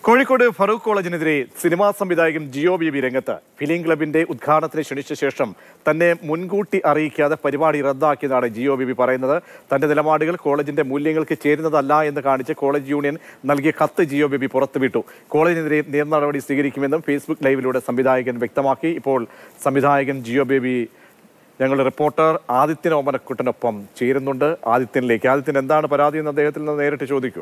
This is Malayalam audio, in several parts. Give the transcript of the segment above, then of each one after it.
കോഴിക്കോട് ഫറൂഖ് കോളേജിനെതിരെ സിനിമാ സംവിധായകൻ ജിയോ ബി രംഗത്ത് ഫിലിം ക്ലബിന്റെ ഉദ്ഘാടനത്തിന് ക്ഷണിച്ച ശേഷം തന്നെ മുൻകൂട്ടി അറിയിക്കാതെ പരിപാടി റദ്ദാക്കിയതാണ് ജിയോ ബി പറയുന്നത് തന്റെ നിലപാടുകൾ കോളേജിന്റെ മൂല്യങ്ങൾക്ക് ചേരുന്നതല്ല എന്ന് കാണിച്ച് കോളേജ് യൂണിയൻ നൽകിയ കത്ത് ജിയോ ബി പുറത്തുവിട്ടു കോളേജിനെതിരെ നിയമ നടപടി സ്വീകരിക്കുമെന്നും ഫേസ്ബുക്ക് ലൈവിലൂടെ സംവിധായകൻ വ്യക്തമാക്കി ഇപ്പോൾ സംവിധായകൻ ജിയോ ബേബി ഞങ്ങളുടെ റിപ്പോർട്ടർ ആദിത്യൻ ഓമനക്കുട്ടനൊപ്പം ചേരുന്നുണ്ട് ആദിത്യനിലേക്ക് ആദിത്യൻ എന്താണ് പരാതി എന്ന് അദ്ദേഹത്തിൽ നിന്ന് നേരിട്ട് ചോദിക്കൂ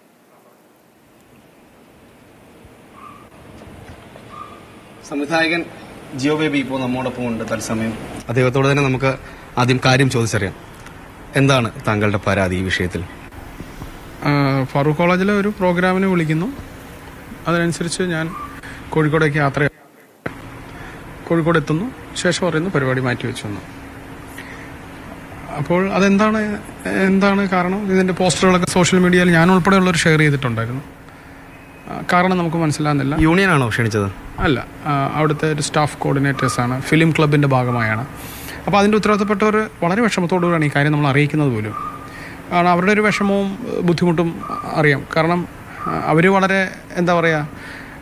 സംവിധായകൻ ജിയോ ബേബി ഇപ്പോൾ നമ്മോടൊപ്പം ഉണ്ട് തത്സമയം അദ്ദേഹത്തോട് തന്നെ നമുക്ക് ആദ്യം കാര്യം ചോദിച്ചറിയാം എന്താണ് താങ്കളുടെ പരാതി ഈ വിഷയത്തിൽ ആ, ഫറൂഖ് കോളേജിലെ ഒരു പ്രോഗ്രാമിന് വിളിക്കുന്നു അതിനനുസരിച്ച് ഞാൻ കോഴിക്കോടേക്ക് യാത്ര കോഴിക്കോട് എത്തുന്നു ശേഷം പറയുന്നു പരിപാടി മാറ്റിവെച്ചു എന്ന് അപ്പോൾ അതെന്താണ് എന്താണ് കാരണം ഇതിന്റെ പോസ്റ്ററുകളൊക്കെ സോഷ്യൽ മീഡിയയിൽ ഞാൻ ഉൾപ്പെടെയുള്ളവർ ഷെയർ ചെയ്തിട്ടുണ്ടായിരുന്നു ആ, കാരണം നമുക്ക് മനസ്സിലാകുന്നില്ല യൂണിയനാണോ ക്ഷണിച്ചത് അല്ല ആ, അവിടുത്തെ ഒരു സ്റ്റാഫ് കോർഡിനേറ്റേഴ്സാണ് ഫിലിം ക്ലബിൻ്റെ ഭാഗമായാണ് അപ്പോൾ അതിൻ്റെ ഉത്തരവാദിത്തപ്പെട്ടവർ വളരെ വിഷമത്തോടുകൂടിയാണ് ഈ കാര്യം നമ്മൾ അറിയിക്കുന്നത് പോലും കാരണം അവരുടെ ഒരു വിഷമവും ഏഹ്, ബുദ്ധിമുട്ടും അറിയാം കാരണം അവർ വളരെ എന്താ പറയുക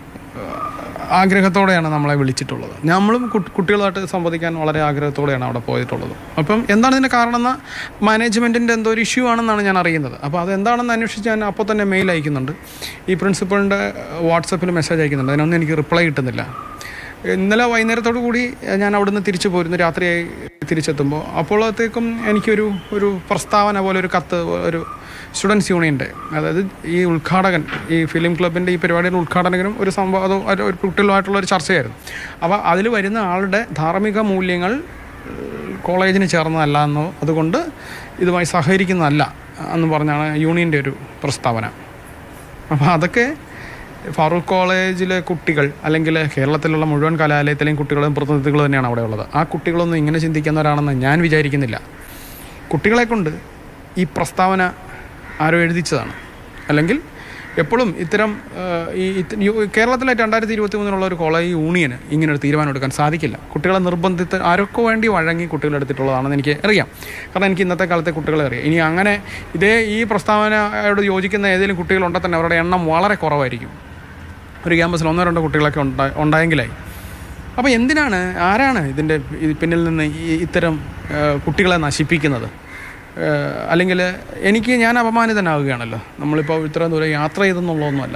ആഗ്രഹത്തോടെയാണ് നമ്മളെ വിളിച്ചിട്ടുള്ളത് നമ്മളും കുട്ട്- കുട്ടികളുമായിട്ട് സംവദിക്കാൻ വളരെ ആഗ്രഹത്തോടെയാണ് അവിടെ പോയിട്ടുള്ളത് അപ്പം എന്താണ് ഇതിൻ്റെ കാരണം എന്ന് മാനേജ്മെൻറ്റിൻ്റെ എന്തോ ഒരു ഇഷ്യൂ ആണെന്നാണ് ഞാൻ അറിയുന്നത് അപ്പോൾ അത് എന്താണെന്ന് അന്വേഷിച്ച് ഞാൻ അപ്പോൾ തന്നെ മെയിൽ അയക്കുന്നുണ്ട് ഈ പ്രിൻസിപ്പളിൻ്റെ വാട്സപ്പിൽ മെസ്സേജ് അയക്കുന്നുണ്ട് അതിനൊന്നും എനിക്ക് റിപ്ലൈ കിട്ടുന്നില്ല ഇന്നലെ വൈകുന്നേരത്തോടു കൂടി ഞാൻ അവിടുന്ന് തിരിച്ചു പോരുന്നു രാത്രിയായി തിരിച്ചെത്തുമ്പോൾ അപ്പോഴത്തേക്കും എനിക്കൊരു ഒരു പ്രസ്താവന പോലെ ഒരു കത്ത് ഒരു സ്റ്റുഡൻസ് യൂണിയൻ്റെ അതായത് ഈ ഉദ്ഘാടകൻ ഈ ഫിലിം ക്ലബിൻ്റെ ഈ പരിപാടിയുടെ ഉദ്ഘാടകനും ഒരു സംഭവം അത് ഒരു ഒരു കുട്ടികളുമായിട്ടുള്ള ഒരു ചർച്ചയായിരുന്നു അപ്പോൾ അതിൽ വരുന്ന ആളുടെ ധാർമ്മിക മൂല്യങ്ങൾ ഏഹ്, കോളേജിന് ചേർന്നതല്ല എന്നോ അതുകൊണ്ട് ഇതുമായി സഹകരിക്കുന്നതല്ല എന്ന് പറഞ്ഞാണ് യൂണിയൻ്റെ ഒരു പ്രസ്താവന അപ്പോൾ അതൊക്കെ ഫാറൂഖ് കോളേജിലെ കുട്ടികൾ അല്ലെങ്കിൽ കേരളത്തിലുള്ള മുഴുവൻ കലാലയത്തിലെയും കുട്ടികളും പ്രതിനിധികൾ തന്നെയാണ് അവിടെ ഉള്ളത് ആ കുട്ടികളൊന്നും ഇങ്ങനെ ചിന്തിക്കുന്നവരാണെന്ന് ഞാൻ വിചാരിക്കുന്നില്ല കുട്ടികളെ കൊണ്ട് ഈ പ്രസ്താവന ആരോ എഴുതിച്ചതാണ് അല്ലെങ്കിൽ എപ്പോഴും ഇത്തരം ആ, ഈ ഇത് യു- കേരളത്തിലെ രണ്ടായിരത്തി ഇരുപത്തി മൂന്നിലുള്ള ഒരു കോളേജ് യൂണിയന് ഇങ്ങനെ ഒരു തീരുമാനം എടുക്കാൻ സാധിക്കില്ല കുട്ടികളെ നിർബന്ധിത്ത് ആരൊക്കെ വേണ്ടി വഴങ്ങി കുട്ടികൾ എടുത്തിട്ടുള്ളതാണെന്ന് എനിക്ക് അറിയാം കാരണം എനിക്ക് ഇന്നത്തെ കാലത്തെ കുട്ടികളെ അറിയാം ഇനി അങ്ങനെ ഇതേ ഈ പ്രസ്താവനയോട് യോജിക്കുന്ന ഏതെങ്കിലും കുട്ടികളുണ്ടെങ്കിൽ തന്നെ അവരുടെ എണ്ണം വളരെ കുറവായിരിക്കും ഒരു ക്യാമ്പസിൽ ഒന്നോ രണ്ടോ കുട്ടികളൊക്കെ ഉണ്ടാ ഉണ്ടായെങ്കിലായി അപ്പോൾ എന്തിനാണ് ആരാണ് ഇതിൻ്റെ ഈ പിന്നിൽ നിന്ന് ഈ ഇത്തരം ആ, കുട്ടികളെ നശിപ്പിക്കുന്നത് അല്ലെങ്കിൽ എനിക്ക് ഞാൻ അപമാനിതനാവുകയാണല്ലോ നമ്മളിപ്പോൾ ഇത്രയും ദൂരം യാത്ര ചെയ്തെന്നുള്ളതൊന്നുമല്ല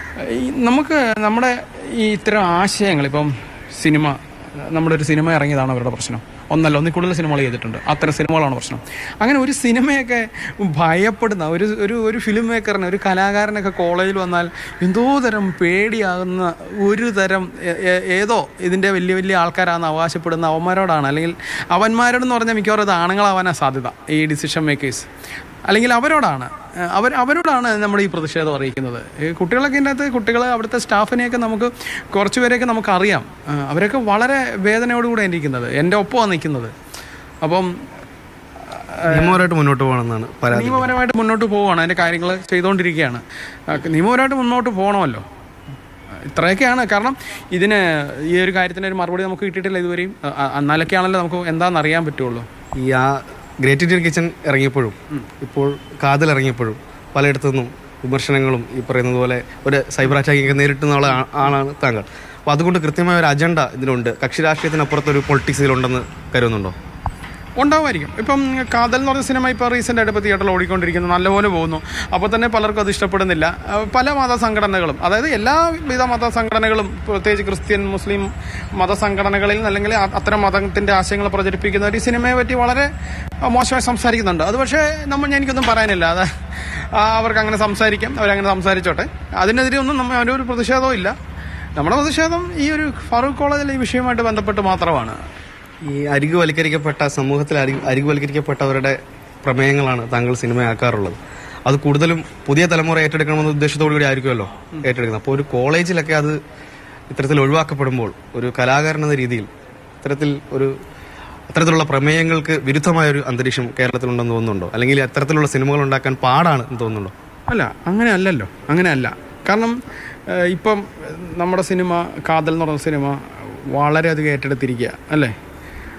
ഈ നമുക്ക് നമ്മുടെ ഈ ഇത്തരം ആശയങ്ങൾ ഇപ്പം സിനിമ നമ്മുടെ ഒരു സിനിമ ഇറങ്ങിയതാണ് അവരുടെ പ്രശ്നം ഒന്നല്ല ഒന്നിൽ കൂടുതൽ സിനിമകൾ ചെയ്തിട്ടുണ്ട് അത്തരം സിനിമകളാണ് പ്രശ്നം അങ്ങനെ ഒരു സിനിമയൊക്കെ ഭയപ്പെടുന്ന ഒരു ഒരു ഒരു ഫിലിം മേക്കറിന് ഒരു കലാകാരനൊക്കെ കോളേജിൽ വന്നാൽ എന്തോ തരം പേടിയാകുന്ന ഒരു തരം ഏ- ഏ- ഏതോ ഇതിൻ്റെ വലിയ വലിയ ആൾക്കാരാണെന്ന് അവകാശപ്പെടുന്ന അവന്മാരോടാണ് അല്ലെങ്കിൽ അവന്മാരോടെന്ന് പറഞ്ഞാൽ മിക്കവാറും ഇത് ആണുങ്ങളാവാനാണ് സാധ്യത ഈ ഡിസിഷൻ മേക്കേഴ്സ് അല്ലെങ്കിൽ അവരോടാണ് ഏഹ് അവർ അവരോടാണ് നമ്മൾ ഈ പ്രതിഷേധം അറിയിക്കുന്നത് ഈ കുട്ടികളൊക്കെ ഇതിൻ്റെ അകത്ത് കുട്ടികൾ അവിടുത്തെ സ്റ്റാഫിനെയൊക്കെ നമുക്ക് കുറച്ച് പേരെയൊക്കെ നമുക്കറിയാം ഏഹ് അവരൊക്കെ വളരെ വേദനയോടുകൂടെ ഇരിക്കുന്നത് എൻ്റെ ഒപ്പമാണ് നിൽക്കുന്നത് അപ്പം നിയമപരമായിട്ട് മുന്നോട്ട് പോകണമെന്നാണ് പരാതി നിയമപരമായിട്ട് മുന്നോട്ട് പോവുകയാണ് അതിൻ്റെ കാര്യങ്ങൾ ചെയ്തുകൊണ്ടിരിക്കുകയാണ് ആ, നിയമപരമായിട്ട് മുന്നോട്ട് പോകണമല്ലോ ഇത്രയൊക്കെയാണ് കാരണം ഇതിന് ഈ ഒരു കാര്യത്തിന് ഒരു മറുപടി നമുക്ക് കിട്ടിയിട്ടില്ല ഇതുവരെയും അ- അ- എന്നാലൊക്കെയാണല്ലോ നമുക്ക് എന്താണെന്ന് അറിയാൻ പറ്റുള്ളൂ ഈ ആ ഗ്രേറ്റ് ഇന്ത്യൻ കിച്ചൺ ഇറങ്ങിയപ്പോഴും ഇപ്പോൾ കാതൽ ഇറങ്ങിയപ്പോഴും പലയിടത്തു നിന്നും വിമർശനങ്ങളും ഈ പറയുന്നത് പോലെ ഒരു സൈബർ അറ്റാക്കൊക്കെ നേരിട്ടുന്ന ആളാ- ആളാണ് താങ്കൾ അപ്പോൾ അതുകൊണ്ട് കൃത്യമായ ഒരു അജണ്ട ഇതിനുണ്ട് കക്ഷി രാഷ്ട്രീയത്തിനപ്പുറത്തൊരു പൊളിറ്റിക്സ് ഇതിലുണ്ടെന്ന് കരുതുന്നുണ്ടോ ഉണ്ടാവുമായിരിക്കും ഇപ്പം കാതൽ എന്ന് പറഞ്ഞ സിനിമ ഇപ്പോൾ റീസെൻ്റ് ആയിട്ട് ഇപ്പോൾ തിയേറ്ററിൽ ഓടിക്കൊണ്ടിരിക്കുന്നു നല്ലപോലെ പോകുന്നു അപ്പോൾ തന്നെ പലർക്കും അത് ഇഷ്ടപ്പെടുന്നില്ല അഹ് പല മതസംഘടനകളും അതായത് എല്ലാവിധ മതസംഘടനകളും പ്രത്യേകിച്ച് ക്രിസ്ത്യൻ മുസ്ലിം മതസംഘടനകളിൽ അല്ലെങ്കിൽ അ- അത്തരം മതത്തിൻ്റെ ആശയങ്ങൾ പ്രചരിപ്പിക്കുന്നവർ ഈ സിനിമയെ പറ്റി വളരെ അഹ് മോശമായി സംസാരിക്കുന്നുണ്ട് അത് പക്ഷേ നമ്മൾ എനിക്കൊന്നും പറയാനില്ല അത് ആ, അവർക്ക് അങ്ങനെ സംസാരിക്കാം അവരങ്ങനെ സംസാരിച്ചോട്ടെ അതിനെതിരെ ഒന്നും നമ്മൾ ഒരു പ്രതിഷേധവും ഇല്ല നമ്മുടെ പ്രതിഷേധം ഈ ഒരു ഫറൂഖ് കോളേജിലെ ഈ വിഷയവുമായിട്ട് ബന്ധപ്പെട്ട് മാത്രമാണ് ഈ അരികുവൽക്കരിക്കപ്പെട്ട സമൂഹത്തിൽ അരി- അരികുവൽക്കരിക്കപ്പെട്ടവരുടെ പ്രമേയങ്ങളാണ് താങ്കൾ സിനിമയാക്കാറുള്ളത് അത് കൂടുതലും പുതിയ തലമുറ ഏറ്റെടുക്കണമെന്ന ഉദ്ദേശത്തോടു കൂടി ആയിരിക്കുമല്ലോ ഏറ്റെടുക്കുന്നത് അപ്പോൾ ഒരു കോളേജിലൊക്കെ അത് ഇത്തരത്തിൽ ഒഴിവാക്കപ്പെടുമ്പോൾ ഒരു കലാകാരൻ എന്ന രീതിയിൽ ഇത്തരത്തിൽ ഒരു അത്തരത്തിലുള്ള പ്രമേയങ്ങൾക്ക് വിരുദ്ധമായ ഒരു അന്തരീക്ഷം കേരളത്തിലുണ്ടെന്ന് തോന്നുന്നുണ്ടോ അല്ലെങ്കിൽ അത്തരത്തിലുള്ള സിനിമകൾ ഉണ്ടാക്കാൻ പാടാണ് എന്ന് തോന്നുന്നുണ്ടോ അല്ല അങ്ങനെ അല്ലല്ലോ അങ്ങനെ അല്ല കാരണം ഏഹ്, ഇപ്പം നമ്മുടെ സിനിമ കാതൽ എന്ന് പറഞ്ഞ സിനിമ വളരെയധികം ഏറ്റെടുത്തിരിക്കുക അല്ലേ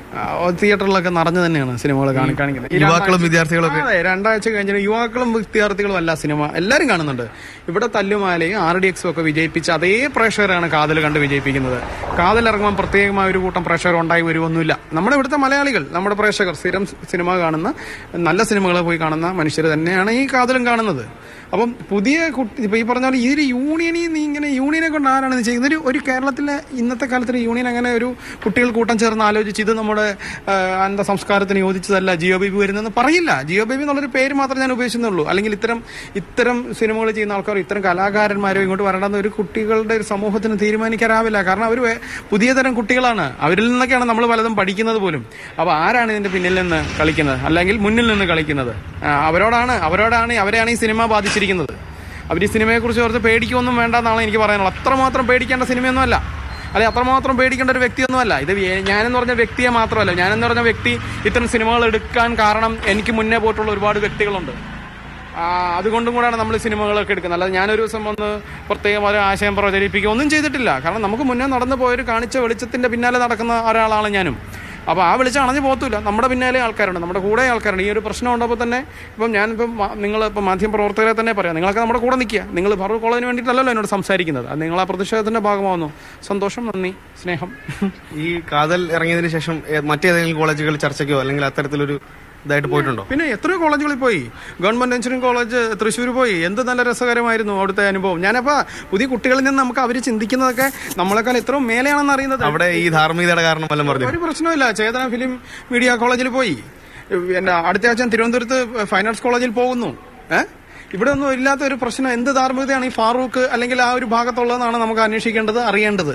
ആ, തിയേറ്ററിലൊക്കെ നിറഞ്ഞു തന്നെയാണ് സിനിമകൾ കാണി കാണിക്കുന്നത് ഈ യുവാക്കളും രണ്ടാഴ്ച- വിദ്യാർത്ഥികളൊക്കെ അതെ രണ്ടാഴ്ച കഴിഞ്ഞാൽ യുവാക്കളും വിദ്യാർത്ഥികളും അല്ല സിനിമ എല്ലാവരും കാണുന്നുണ്ട് ഇവിടെ തല്ലുമാലയും ആർ ഡി എക്സും ഒക്കെ വിജയിപ്പിച്ച അതേ പ്രേക്ഷകരാണ് കാതൽ കണ്ട് വിജയിപ്പിക്കുന്നത് കാതൽ ഇറങ്ങുമ്പോൾ പ്രത്യേകമായ ഒരു കൂട്ടം പ്രേക്ഷകർ ഉണ്ടായി വരുമൊന്നുമില്ല നമ്മുടെ ഇവിടുത്തെ മലയാളികൾ നമ്മുടെ പ്രേക്ഷകർ സ്ഥിരം സിനിമ കാണുന്ന നല്ല സിനിമകൾ പോയി കാണുന്ന മനുഷ്യർ തന്നെയാണ് ഈ കാതലും കാണുന്നത് അപ്പം പുതിയ കുട്ടി ഇപ്പൊ ഈ പറഞ്ഞ പോലെ ഈ ഒരു യൂണിയനെ നീ ഇങ്ങനെ യൂണിയനെ കൊണ്ട് ആരാണ് ഇത് ചെയ്യുന്നത് ഒരു ഒരു കേരളത്തിലെ ഇന്നത്തെ കാലത്ത് ഒരു യൂണിയൻ അങ്ങനെ ഒരു കുട്ടികൾ കൂട്ടം ചേർന്ന് ആലോചിച്ച് ഇത് നമ്മുടെ ആ, എന്താ സംസ്കാരത്തിന് യോജിച്ചതല്ല ജിയോ ബേബി വരുന്നതെന്ന് പറയില്ല ജിയോ ബേബി എന്നുള്ളൊരു പേര് മാത്രമേ ഞാൻ ഉപയോഗിക്കുന്നുള്ളൂ അല്ലെങ്കിൽ ഇത്തരം ഇത്തരം സിനിമകൾ ചെയ്യുന്ന ആൾക്കാർ ഇത്തരം കലാകാരന്മാരോ ഇങ്ങോട്ട് വരണമെന്ന് ഒരു കുട്ടികളുടെ ഒരു സമൂഹത്തിന് തീരുമാനിക്കാനാവില്ല കാരണം അവർ പുതിയ തരം കുട്ടികളാണ് അവരിൽ നിന്നൊക്കെയാണ് നമ്മൾ പലതും പഠിക്കുന്നത് പോലും അപ്പോൾ ആരാണ് ഇതിന്റെ പിന്നിൽ നിന്ന് കളിക്കുന്നത് അല്ലെങ്കിൽ മുന്നിൽ നിന്ന് കളിക്കുന്നത് ആ, അവരോടാണ് അവരോടാണ് അവരെയാണ് ഈ സിനിമ ബാധിച്ചിരിക്കുന്നത് അവർ ഈ സിനിമയെക്കുറിച്ച് ഓർത്ത് പേടിക്കൊന്നും വേണ്ടെന്നാണ് എനിക്ക് പറയാനുള്ളത് അത്രമാത്രം പേടിക്കേണ്ട സിനിമയൊന്നുമല്ല അല്ലെ അത്രമാത്രം പേടിക്കേണ്ട ഒരു വ്യക്തിയൊന്നുമല്ല ഇത് വ്യ- ഞാനെന്ന് പറഞ്ഞ വ്യക്തിയെ മാത്രമല്ല ഞാനെന്ന് പറഞ്ഞ വ്യക്തി ഇത്തരം സിനിമകൾ എടുക്കാൻ കാരണം എനിക്ക് മുന്നേ പോയിട്ടുള്ള ഒരുപാട് വ്യക്തികളുണ്ട് ആ, അതുകൊണ്ടും കൂടെയാണ് നമ്മൾ സിനിമകളൊക്കെ എടുക്കുന്നത് അല്ലാതെ ഞാനൊരു ദിവസം വന്ന് പ്രത്യേകം ഒരു ആശയം പ്രചരിപ്പിക്കുക ഒന്നും ചെയ്തിട്ടില്ല കാരണം നമുക്ക് മുന്നേ നടന്നു പോയൊരു കാണിച്ച വെളിച്ചത്തിന്റെ പിന്നാലെ നടക്കുന്ന ഒരാളാണ് ഞാനും അപ്പോൾ ആ വെളിച്ചം അണഞ്ഞു പോകത്തില്ല നമ്മുടെ പിന്നാലെ ആൾക്കാരുണ്ട് നമ്മുടെ കൂടെ ആൾക്കാരുണ്ട് ഈ ഒരു പ്രശ്നം ഉണ്ടപ്പോൾ തന്നെ ഇപ്പം ഞാനിപ്പം നിങ്ങൾ ഇപ്പം മാധ്യമ പ്രവർത്തകരെ തന്നെ പറയാം നിങ്ങളൊക്കെ നമ്മുടെ കൂടെ നിൽക്കുക നിങ്ങൾ ഫറൂഖ് കോളേജിന് വേണ്ടിയിട്ടല്ലല്ലോ എന്നോട് സംസാരിക്കുന്നത് അത് നിങ്ങൾ ആ പ്രതിഷേധത്തിന്റെ ഭാഗമാവുന്നു സന്തോഷം നന്ദി സ്നേഹം ഈ കാതൽ ഇറങ്ങിയതിന് ശേഷം ഏ- മറ്റേതെങ്കിലും കോളേജുകളിൽ ചർച്ചയ്ക്കോ അല്ലെങ്കിൽ അത്തരത്തിലൊരു ഇതായിട്ട് പോയിട്ടുണ്ടോ പിന്നെ എത്രയോ കോളേജുകളിൽ പോയി ഗവൺമെന്റ് എഞ്ചിനീയറിംഗ് കോളേജ് തൃശ്ശൂർ പോയി എന്ത് നല്ല രസകരമായിരുന്നു അവിടുത്തെ അനുഭവം ഞാനപ്പോ പുതിയ കുട്ടികളിൽ നിന്ന് നമുക്ക് അവർ ചിന്തിക്കുന്നതൊക്കെ നമ്മളെക്കാൾ എത്രയോ മേലെയാണെന്ന് അറിയുന്നത് അവിടെ ഈ ധാർമ്മികതയുടെ കാരണം വല്ലതും പറഞ്ഞു ഒരു പ്രശ്നമില്ല ചേതന ഫിലിം മീഡിയ കോളേജിൽ പോയി എന്റെ അടുത്ത ആഴ്ച തിരുവനന്തപുരത്ത് ഫൈൻ ആർട്സ് കോളേജിൽ പോകുന്നു ഏഹ് ഇവിടെ ഒന്നും ഇല്ലാത്ത ഒരു പ്രശ്നം എന്ത് ധാർമ്മികതയാണ് ഈ ഫാറൂഖ് അല്ലെങ്കിൽ ആ ഒരു ഭാഗത്തുള്ളതെന്നാണ് നമുക്ക് അന്വേഷിക്കേണ്ടത് അറിയേണ്ടത്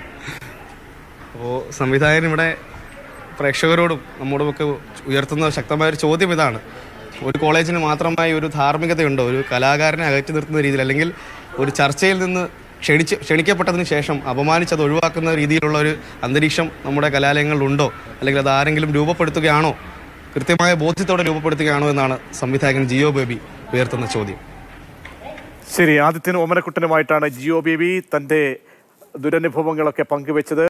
അപ്പോൾ സംവിധായകൻ ഇവിടെ പ്രേക്ഷകരോടും നമ്മോടുമൊക്കെ ഉയർത്തുന്ന ശക്തമായ ഒരു ചോദ്യം ഇതാണ് ഒരു കോളേജിന് മാത്രമായി ഒരു ധാർമ്മികതയുണ്ടോ ഒരു കലാകാരനെ അകറ്റി നിർത്തുന്ന രീതിയിൽ അല്ലെങ്കിൽ ഒരു ചർച്ചയിൽ നിന്ന് ക്ഷണിച്ച് ക്ഷണിക്കപ്പെട്ടതിന് ശേഷം അപമാനിച്ചത് ഒഴിവാക്കുന്ന രീതിയിലുള്ള ഒരു അന്തരീക്ഷം നമ്മുടെ കലാലയങ്ങളിലുണ്ടോ അല്ലെങ്കിൽ അത് ആരെങ്കിലും രൂപപ്പെടുത്തുകയാണോ കൃത്യമായ ബോധ്യത്തോടെ രൂപപ്പെടുത്തുകയാണോ എന്നാണ് സംവിധായകൻ ജിയോ ബേബി ഉയർത്തുന്ന ചോദ്യം ശരി ആദിത്യനും ഓമനക്കുട്ടനുമായിട്ടാണ് ജിയോ ബേബി തന്റെ ദുരനുഭവങ്ങളൊക്കെ പങ്കുവെച്ചത്